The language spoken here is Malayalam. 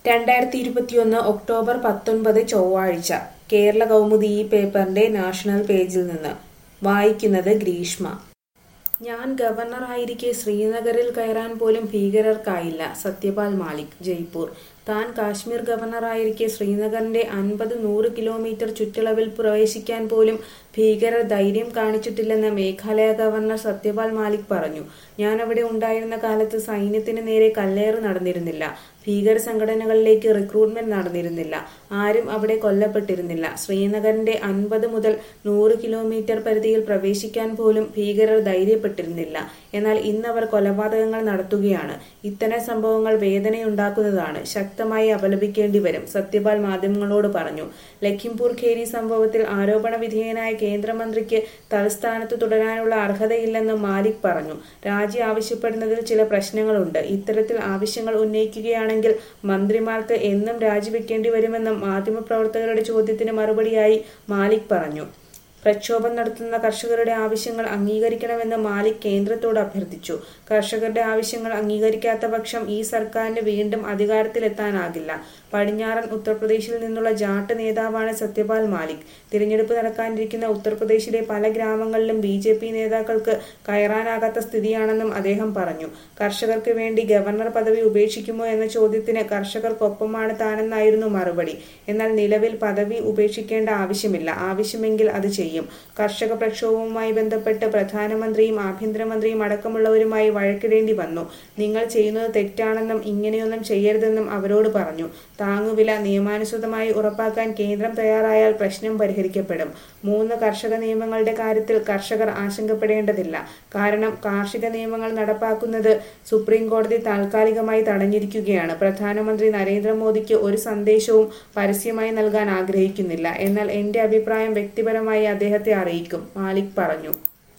രണ്ടായിരത്തി ഇരുപത്തിയൊന്ന് ഒക്ടോബർ പത്തൊൻപത് ചൊവ്വാഴ്ച കേരള കൗമുദി ഈ പേപ്പറിന്റെ നാഷണൽ പേജിൽ നിന്ന് വായിക്കുന്നത് ഗ്രീഷ്മ ഞാൻ ഗവർണറായിരിക്കെ ശ്രീനഗറിൽ കയറാൻ പോലും ഭീകരർക്കായില്ല സത്യപാൽ മാലിക് ജയ്പൂർ താൻ കാശ്മീർ ഗവർണറായിരിക്കെ ശ്രീനഗറിന്റെ അൻപത് നൂറ് കിലോമീറ്റർ ചുറ്റളവിൽ പ്രവേശിക്കാൻ പോലും ഭീകരർ ധൈര്യം കാണിച്ചിട്ടില്ലെന്ന് മേഘാലയ ഗവർണർ സത്യപാൽ മാലിക് പറഞ്ഞു ഞാൻ അവിടെ ഉണ്ടായിരുന്ന കാലത്ത് സൈന്യത്തിന് നേരെ കല്ലേറ് നടന്നിരുന്നില്ല ഭീകര സംഘടനകളിലേക്ക് റിക്രൂട്ട്മെന്റ് നടന്നിരുന്നില്ല ആരും അവിടെ കൊല്ലപ്പെട്ടിരുന്നില്ല ശ്രീനഗറിന്റെ അൻപത് മുതൽ നൂറ് കിലോമീറ്റർ പരിധിയിൽ പ്രവേശിക്കാൻ പോലും ഭീകരർ ധൈര്യപ്പെട്ടിരുന്നില്ല എന്നാൽ ഇന്നവർ കൊലപാതകങ്ങൾ നടത്തുകയാണ് ഇത്തരം സംഭവങ്ങൾ വേദനയുണ്ടാക്കുന്നതാണ് ശക്തമായി അപലപിക്കേണ്ടി വരും സത്യപാൽ മാധ്യമങ്ങളോട് പറഞ്ഞു ലഖിംപൂർ ഖേരി സംഭവത്തിൽ ആരോപണ വിധേയനായ കേന്ദ്രമന്ത്രിക്ക് തലസ്ഥാനത്ത് തുടരാനുള്ള അർഹതയില്ലെന്ന് മാലിക് പറഞ്ഞു രാജി ആവശ്യപ്പെടുന്നതിൽ ചില പ്രശ്നങ്ങളുണ്ട് ഇത്തരത്തിൽ ആവശ്യങ്ങൾ ഉന്നയിക്കുകയാണെങ്കിൽ മന്ത്രിമാർക്ക് എന്നും രാജിവെക്കേണ്ടി വരുമെന്നും മാധ്യമപ്രവർത്തകരുടെ ചോദ്യത്തിന് മറുപടിയായി മാലിക് പറഞ്ഞു പ്രക്ഷോഭം നടത്തുന്ന കർഷകരുടെ ആവശ്യങ്ങൾ അംഗീകരിക്കണമെന്ന് മാലിക് കേന്ദ്രത്തോട് അഭ്യർത്ഥിച്ചു കർഷകരുടെ ആവശ്യങ്ങൾ അംഗീകരിക്കാത്ത പക്ഷം ഈ സർക്കാരിന് വീണ്ടും അധികാരത്തിലെത്താനാകില്ല പടിഞ്ഞാറൻ ഉത്തർപ്രദേശിൽ നിന്നുള്ള ജാട്ട് നേതാവാണ് സത്യപാൽ മാലിക് തിരഞ്ഞെടുപ്പ് നടക്കാനിരിക്കുന്ന ഉത്തർപ്രദേശിലെ പല ഗ്രാമങ്ങളിലും ബി ജെ പി നേതാക്കൾക്ക് കയറാനാകാത്ത സ്ഥിതിയാണെന്നും അദ്ദേഹം പറഞ്ഞു കർഷകർക്ക് വേണ്ടി ഗവർണർ പദവി ഉപേക്ഷിക്കുമോ എന്ന ചോദ്യത്തിന് കർഷകർക്കൊപ്പമാണ് താനെന്നായിരുന്നു മറുപടി എന്നാൽ നിലവിൽ പദവി ഉപേക്ഷിക്കേണ്ട ആവശ്യമില്ല ആവശ്യമെങ്കിൽ അത് ചെയ്യും കർഷക പ്രക്ഷോഭവുമായി ബന്ധപ്പെട്ട് പ്രധാനമന്ത്രിയും ആഭ്യന്തരമന്ത്രിയും അടക്കമുള്ളവരുമായി വഴക്കിടേണ്ടി വന്നു നിങ്ങൾ ചെയ്യുന്നത് തെറ്റാണെന്നും ഇങ്ങനെയൊന്നും ചെയ്യരുതെന്നും അവരോട് പറഞ്ഞു താങ്ങുവില നിയമാനുസൃതമായി ഉറപ്പാക്കാൻ കേന്ദ്രം തയ്യാറായാൽ പ്രശ്നം പരിഹരിക്കപ്പെടും മൂന്ന് കർഷക നിയമങ്ങളുടെ കാര്യത്തിൽ കർഷകർ ആശങ്കപ്പെടേണ്ടതില്ല കാരണം കാർഷിക നിയമങ്ങൾ നടപ്പാക്കുന്നത് സുപ്രീം കോടതി താൽക്കാലികമായി തടഞ്ഞിരിക്കുകയാണ് പ്രധാനമന്ത്രി നരേന്ദ്രമോദിക്ക് ഒരു സന്ദേശവും പരസ്യമായി നൽകാൻ ആഗ്രഹിക്കുന്നില്ല എന്നാൽ എന്റെ അഭിപ്രായം വ്യക്തിപരമായി അദ്ദേഹത്തെ അറിയിക്കും മാലിക് പറഞ്ഞു